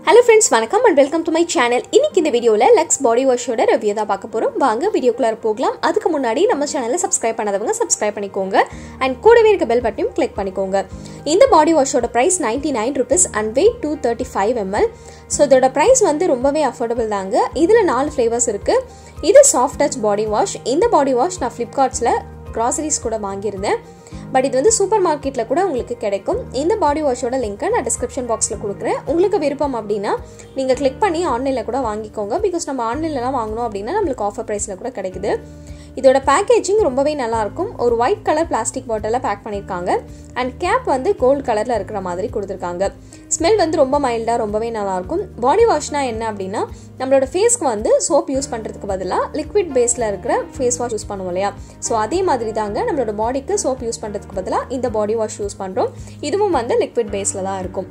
hello friends வணக்கம் and welcome to my channel இன்னைக்கு இந்த வீடியோவில் லக்ஸ் பாடி வாஷோட ரிவ்யூ தான் பார்க்க போகிறோம் வாங்க வீடியோக்குள்ளார போகலாம் அதுக்கு முன்னாடி நம்ம சேனலை சப்ஸ்கிரைப் பண்ணாதவங்க சப்ஸ்கிரைப் பண்ணிக்கோங்க அண்ட் கூடவே இருக்க பெல் பட்டனையும் கிளிக் பண்ணிக்கோங்க இந்த பாடி வாஷோட price ninety nine rupees and weight two thirty five ML so இதோட ப்ரைஸ் வந்து ரொம்பவே அஃபோர்டபுள் தாங்க இதில் நாலு ஃப்ளேவர்ஸ் இருக்குது இது சாஃப்ட் டச் பாடி வாஷ் இந்த பாடி வாஷ் நான் ஃப்ளிப்கார்ட்ஸில் க்ராசரிஸ் கூட வாங்கியிருந்தேன் பட் இது வந்து சூப்பர் மார்க்கெட்டில் கூட உங்களுக்கு கிடைக்கும் இந்த பாடி வாஷோட லிங்க்கை நான் டிஸ்கிரிப்ஷன் பாக்ஸில் கொடுக்குறேன் உங்களுக்கு விருப்பம் அப்படின்னா நீங்கள் கிளிக் பண்ணி ஆன்லைனில் கூட வாங்கிக்கோங்க பிகாஸ் நம்ம ஆன்லைன்லலாம் வாங்கினோம் அப்படின்னா நம்மளுக்கு ஆஃபர் ப்ரைஸில் கூட கிடைக்குது இதோட பேக்கேஜிங் ரொம்பவே நல்லாயிருக்கும் ஒரு ஒயிட் கலர் பிளாஸ்டிக் பாட்டிலில் பேக் பண்ணியிருக்காங்க அண்ட் கேப் வந்து கோல்டு கலரில் இருக்கிற மாதிரி கொடுத்துருக்காங்க ஸ்மெல் வந்து ரொம்ப மைல்டாக ரொம்பவே நல்லாயிருக்கும் பாடி வாஷ்னா என்ன அப்படின்னா நம்மளோட ஃபேஸ்க்கு வந்து சோப் யூஸ் பண்ணுறதுக்கு பதிலாக லிக்விட் பேஸில் இருக்கிற ஃபேஸ் வாஷ் யூஸ் பண்ணுவோம் இல்லையா ஸோ அதே மாதிரி தாங்க நம்மளோட பாடிக்கு சோப் யூஸ் பண்ணுறதுக்கு பதிலாக இந்த பாடி வாஷ் யூஸ் பண்ணுறோம் இதுவும் வந்து லிக்விட் பேஸில் தான் இருக்கும்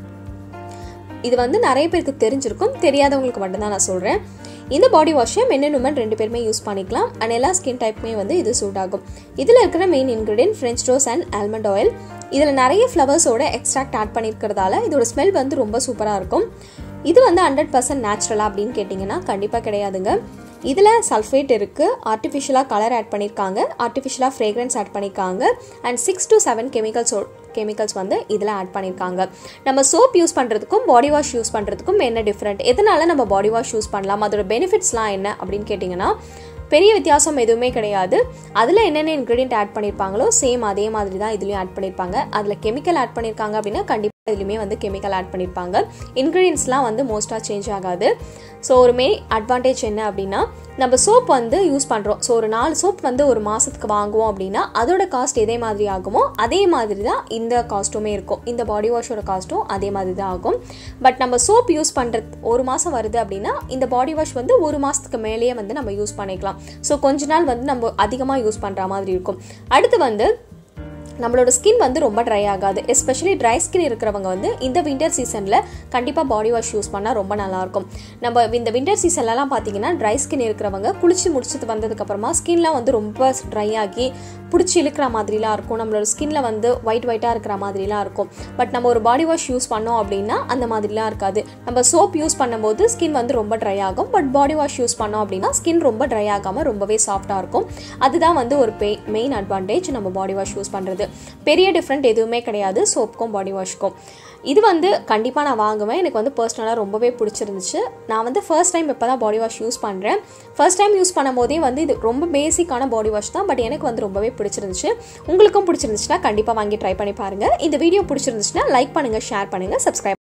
இது வந்து நிறைய பேருக்கு தெரிஞ்சிருக்கும் தெரியாதவங்களுக்கு மட்டும்தான் நான் சொல்கிறேன் இந்த பாடி வாஷை மென் அண்ட் உமன் ரெண்டு பேருமே யூஸ் பண்ணிக்கலாம் அண்ட் எல்லா ஸ்கின் டைப்புமே வந்து இது சூட் ஆகும் இதில் இருக்கிற main ingredient French rose and almond oil இதில் நிறைய ஃப்ளவர்ஸோட எக்ஸ்ட்ராக்ட் ஆட் பண்ணியிருக்கிறதால இதோட ஸ்மெல் வந்து ரொம்ப சூப்பராக இருக்கும் இது வந்து ஹண்ட்ரட் பர்சன்ட் நேச்சுரலா அப்படின்னு கேட்டிங்கன்னா கண்டிப்பாக கிடையாதுங்க இதில் சல்ஃபேட் இருக்குது ஆர்டிஃபிஷியலாக கலர் ஆட் பண்ணியிருக்காங்க ஆர்டிஃபிஷியலாக ஃப்ரேக்ரன்ஸ் ஆட் பண்ணியிருக்காங்க and six to seven chemicals chemicals வந்து இதில் ஆட் பண்ணியிருக்காங்க நம்ம சோப் யூஸ் பண்ணுறதுக்கும் பாடி வாஷ் யூஸ் பண்ணுறதுக்கும் என்ன டிஃப்ரெண்ட் எதனால நம்ம பாடி வாஷ் யூஸ் பண்ணலாம் அதோட பெனிஃபிட்ஸ்லாம் என்ன அப்படின்னு கேட்டிங்கன்னா பெரிய வித்தியாசம் எதுவுமே கிடையாது அதில் என்னென்ன இன்க்ரீடியன்ட் ஆட் பண்ணியிருப்பாங்களோ சேம் அதே மாதிரி தான் இதுலேயும் ஆட் பண்ணியிருப்பாங்க அதில் கெமிக்கல் ஆட் பண்ணியிருக்காங்க அப்படின்னா கண்டிப்பாக இதுலேயுமே வந்து கெமிக்கல் ஆட் பண்ணியிருப்பாங்க இன்க்ரீடியன்ஸ்லாம் வந்து மோஸ்ட்டாக சேஞ்ச் ஆகாது ஸோ ஒரு மெயின் அட்வான்டேஜ் என்ன அப்படின்னா நம்ம சோப் வந்து யூஸ் பண்ணுறோம் ஸோ ஒரு நாலு சோப் வந்து ஒரு மாதத்துக்கு வாங்குவோம் அப்படின்னா அதோட காஸ்ட் எதே மாதிரி ஆகுமோ அதே மாதிரி தான் இந்த காஸ்ட்டுமே இருக்கும் இந்த பாடி வாஷோட காஸ்ட்டும் அதே மாதிரி தான் ஆகும் பட் நம்ம சோப் யூஸ் பண்ணுறது ஒரு மாதம் வருது அப்படின்னா இந்த பாடி வாஷ் வந்து ஒரு மாதத்துக்கு மேலேயே வந்து நம்ம யூஸ் பண்ணிக்கலாம் ஸோ கொஞ்ச நாள் வந்து நம்ம அதிகமாக யூஸ் பண்ணுற மாதிரி இருக்கும் அடுத்து வந்து நம்மளோட ஸ்கின் வந்து ரொம்ப ட்ரை ஆகாது எஸ்பெஷலி ட்ரை ஸ்கின் இருக்கிறவங்க வந்து இந்த வின்டர் சீசனில் கண்டிப்பாக பாடி வாஷ் யூஸ் பண்ணால் ரொம்ப நல்லாயிருக்கும் நம்ம இந்த வின்டர் சீசன்லலாம் பார்த்தீங்கன்னா ட்ரை ஸ்கின் இருக்கிறவங்க குளிச்சு முடிச்சுட்டு வந்ததுக்கப்புறமா ஸ்கின்லாம் வந்து ரொம்ப ட்ரை ஆகி பிடிச்சி இழுக்கிற மாதிரிலாம் இருக்கும் நம்மளோட ஸ்கின்ல வந்து ஒயிட் ஒயிட்டாக இருக்கிற மாதிரிலாம் இருக்கும் பட் நம்ம ஒரு பாடி வாஷ் யூஸ் பண்ணோம் அப்படின்னா அந்த மாதிரிலாம் இருக்காது நம்ம சோப் யூஸ் பண்ணும்போது ஸ்கின் வந்து ரொம்ப ட்ரை ஆகும் பட் பாடி வாஷ் யூஸ் பண்ணோம் அப்படின்னா ஸ்கின் ரொம்ப ட்ரை ஆகாமல் ரொம்பவே சாஃப்டாக இருக்கும் அதுதான் வந்து ஒரு பெய் மெயின் அட்வான்டேஜ் நம்ம பாடி வாஷ் யூஸ் பண்ணுறது பெரிய டிஃப்ரெண்ட் எதுவுமே கிடையாது சோப்புக்கும் பாடி வாஷ்க்கும் இது வந்து கண்டிப்பாக நான் வாங்குவேன் எனக்கு வந்து பர்சனலாக ரொம்பவே பிடிச்சிருந்துச்சு நான் வந்து ஃபர்ஸ்ட் டைம் இப்போ தான் பாடி வாஷ் யூஸ் பண்ணுறேன் ஃபர்ஸ்ட் டைம் யூஸ் பண்ணும் போதே வந்து இது ரொம்ப பேசிக்கான பாடி வாஷ் தான் பட் எனக்கு வந்து ரொம்பவே பிடிச்சிருந்துச்சு உங்களுக்கும் பிடிச்சிருந்துச்சுன்னா கண்டிப்பாக வாங்கி ட்ரை பண்ணி பாருங்கள் இந்த வீடியோ பிடிச்சிருந்துச்சுன்னா லைக் பண்ணுங்கள் ஷேர் பண்ணுங்கள் சப்ஸ்கிரைப்